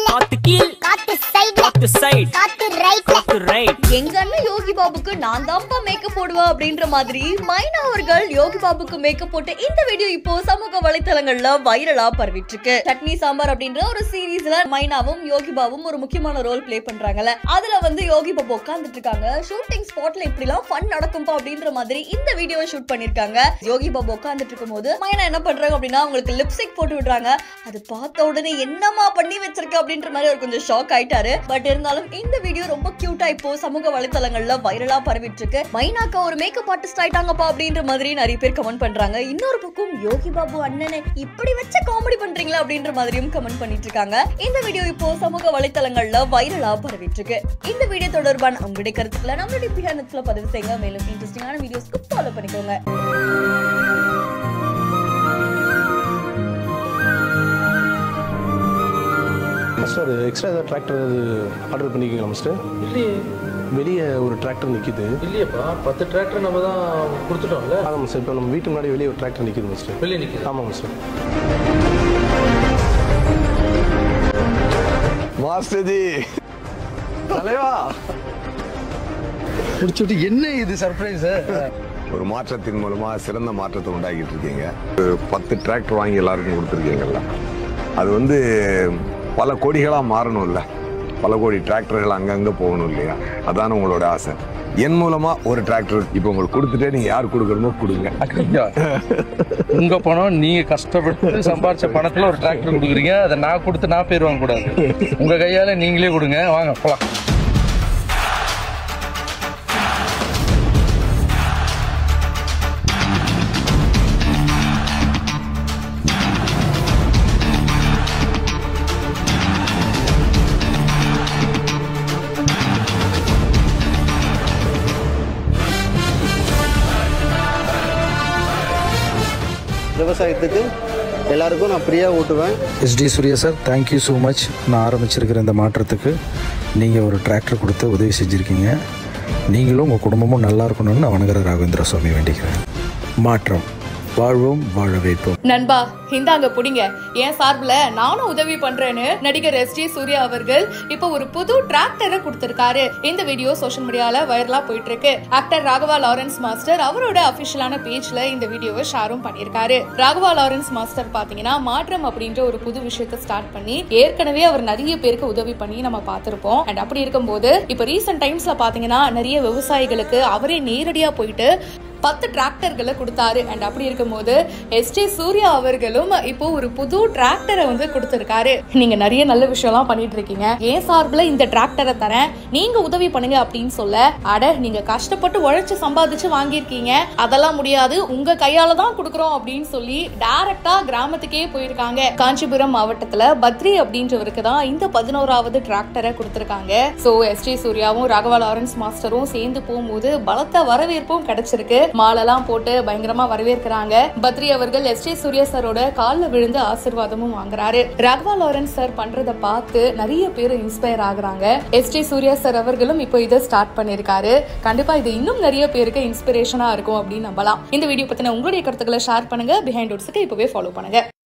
காத்து கீழ் காத்து சைடுல காத்து சைடு காத்து ரைட்ல காத்து ரைட் எங்க அண்ணன் யோகி பாபுக்கு நான் தான்ப்பா மேக்கப் போடுவா அப்படின்ற மாதிரி மைனா அவர்கள் யோகி பாபுக்கு மேக்கப் போட்டு இந்த வீடியோ இப்போ சமூக வலைத்தளங்கள்ல வைரலா பரவிட்டு இருக்கு சட்னி சாம்பார் அப்படின்ற ஒரு சீரீஸ்ல மைனாவும் யோகி பாபும் ஒரு முக்கியமான ரோல் ப்ளே பண்றாங்கல்ல அதுல வந்து யோகி பாபு உட்கார்ந்துட்டு இருக்காங்க ஷூட்டிங் ஸ்பாட்ல இப்படி எல்லாம் ஃபன் நடக்கும்பா அப்படின்ற மாதிரி இந்த வீடியோவை ஷூட் பண்ணிருக்காங்க யோகி பாபு உட்கார்ந்துட்டு இருக்கும்போது மைனா என்ன பண்றாங்க அப்படின்னா அவங்களுக்கு லிப்ஸ்டிக் போட்டு விடுறாங்க அது பார்த்த உடனே என்னமா பண்ணி வச்சிருக்க அப்படின்ற மாதிரி அவர் கொஞ்சம் ஷாக் ஆயிட்டாரு பட் இருந்தாலும் இந்த வீடியோ ரொம்ப கியூட்டா இப்போ சமூக வலைத்தளங்கள்ல வைரலா பரவிட்டு இருக்கு மைனாக்கா ஒரு மேக்கப் ஆர்டிஸ்ட் ஆயிட்டாங்கப்பா அப்படின்ற மாதிரி நிறைய பேர் கமெண்ட் பண்றாங்க இன்னொரு பக்கம் யோகி பாபு அண்ணனை இப்படி வச்ச காமெடி பண்றீங்களா அப்படின்ற மாதிரியும் கமெண்ட் பண்ணிட்டு இருக்காங்க இந்த வீடியோ இப்போ சமூக வலைத்தளங்கள்ல வைரலா பரவிட்டு இருக்கு இந்த வீடியோ தொடர்பான உங்களுடைய கருத்துக்களை நம்மளுடைய பிஹானத்துல பதிவு செய்யுங்க மேலும் இன்ட்ரெஸ்டிங்கான வீடியோஸ்க்கு ஃபாலோ பண்ணிக்கோங்க மாஸ்டர் எக்ஸ்ட்ரா ஏதாவது டிராக்டர் அது ஆர்டர் பண்ணிக்கிங்களா மாஸ்டர் இல்லையே வெளியே ஒரு டிராக்டர் நிற்கிது இல்லையேப்பா பத்து டிராக்டர் நம்ம தான் கொடுத்துட்டோம்ல ஆமாம் மாஸ்டர் இப்போ நம்ம வீட்டு முன்னாடி வெளியே ஒரு டிராக்டர் நிற்கிது மாஸ்டர் வெளியே நிற்கிது ஆமாம் மாஸ்டர் மாஸ்டர்ஜி தலைவா முடிச்சுட்டு என்ன இது சர்ப்ரைஸ் ஒரு மாற்றத்தின் மூலமா சிறந்த மாற்றத்தை உண்டாக்கிட்டு இருக்கீங்க ஒரு பத்து டிராக்டர் வாங்கி எல்லாருக்கும் கொடுத்துருக்கீங்கல்ல அது வந்து பல கோடிகளா மாறணும்ல பல கோடி டிராக்டர்கள் அங்கங்க போகணும் இல்லையா அதான உங்களோட ஆசை என் மூலமா ஒரு டிராக்டர் இப்போ உங்களுக்கு கொடுத்துட்டே நீங்க யார் கொடுக்கணுமோ கொடுங்க உங்க பணம் நீங்க கஷ்டப்பட்டு சம்பாரிச்ச பணத்துல ஒரு டிராக்டர் கொடுக்குறீங்க அதை நான் கொடுத்து நான் பேர் வாங்க கூடாது உங்க கையால நீங்களே கொடுங்க வாங்க போலாம் விவசாயத்துக்கு எல்லாருக்கும் நான் ஃப்ரீயாக ஓட்டுவேன் ST Surya sir thank you so much நான் ஆரம்பிச்சிருக்கிற இந்த மாற்றத்துக்கு நீங்கள் ஒரு டிராக்டர் கொடுத்து உதவி செஞ்சுருக்கீங்க நீங்களும் உங்கள் குடும்பமும் நல்லா இருக்கணும்னு நான் வணங்குற ராகவேந்திர சுவாமி வேண்டிக்கிறேன் மாற்றம் வாழ்வோம் வாழ வைப்போம் நண்பா இந்தாங்க புடிங்க என் சார்பில் நானும் உதவி பண்றேன்னு நடிகர் எஸ் ஜி சூர்யா அவர்கள் இப்போ ஒரு புது டிராக்டரை கொடுத்திருக்காரு இந்த வீடியோ சோஷியல் மீடியால வைரலா போயிட்டு இருக்கு ஆக்டர் ராகவா லாரன்ஸ் மாஸ்டர் அவரோட அபிஷியலான பேஜ்ல இந்த வீடியோவை ஷேரும் பண்ணியிருக்காரு ராகவா லாரன்ஸ் மாஸ்டர் பாத்தீங்கன்னா மாற்றம் அப்படின்ற ஒரு புது விஷயத்தை ஸ்டார்ட் பண்ணி ஏற்கனவே அவர் நிறைய பேருக்கு உதவி பண்ணி நம்ம பார்த்திருப்போம் அண்ட் அப்படி இருக்கும்போது இப்போ ரீசெண்ட் டைம்ஸ்ல பாத்தீங்கன்னா நிறைய விவசாயிகளுக்கு அவரே நேரடியா போயிட்டு பத்து டிராக்டர்களை கொடுத்தாரு அண்ட் அப்படி இருக்கும்போது எஸ் ஜே சூர்யா அவர்களும் இப்போ ஒரு புது டிராக்டரை வந்து கொடுத்திருக்காரு நீங்க நிறைய நல்ல விஷயம்லாம் பண்ணிட்டு இருக்கீங்க ஏன் சார்பில் இந்த டிராக்டரை தரேன் நீங்க உதவி பண்ணுங்க அப்படின்னு சொல்ல அட நீங்க கஷ்டப்பட்டு உழைச்சு சம்பாதிச்சு வாங்கியிருக்கீங்க அதெல்லாம் முடியாது உங்க கையால தான் கொடுக்குறோம் அப்படின்னு சொல்லி டைரக்டா கிராமத்துக்கே போயிருக்காங்க காஞ்சிபுரம் மாவட்டத்துல பத்ரி அப்படின்றவருக்கு தான் இந்த பதினோராவது டிராக்டரை கொடுத்திருக்காங்க சோ எஸ் ஜே சூர்யாவும் ராகவா லாரன்ஸ் மாஸ்டரும் சேர்ந்து போகும்போது பலத்த வரவேற்பும் கிடைச்சிருக்கு மாலெல்லாம் போட்டு பயங்கரமா வரவேற்கிறாங்க பத்ரி அவர்கள் எஸ் ஜே சூர்யா சாரோட காலில் விழுந்து ஆசிர்வாதமும் வாங்குறாரு ராகவா லாரன்ஸ் சார் பண்றத பார்த்து நிறைய பேர் இன்ஸ்பயர் ஆகுறாங்க எஸ் ஜே சூர்யா சார் அவர்களும் இப்போ இதை ஸ்டார்ட் பண்ணிருக்காரு கண்டிப்பா இது இன்னும் நிறைய பேருக்கு இன்ஸ்பிரேஷனா இருக்கும் அப்படின்னு நம்பலாம் இந்த வீடியோ பத்தின உங்களுடைய கருத்துக்களை ஷேர் பண்ணுங்க பிஹைண்ட் இப்பவே ஃபாலோ பண்ணுங்க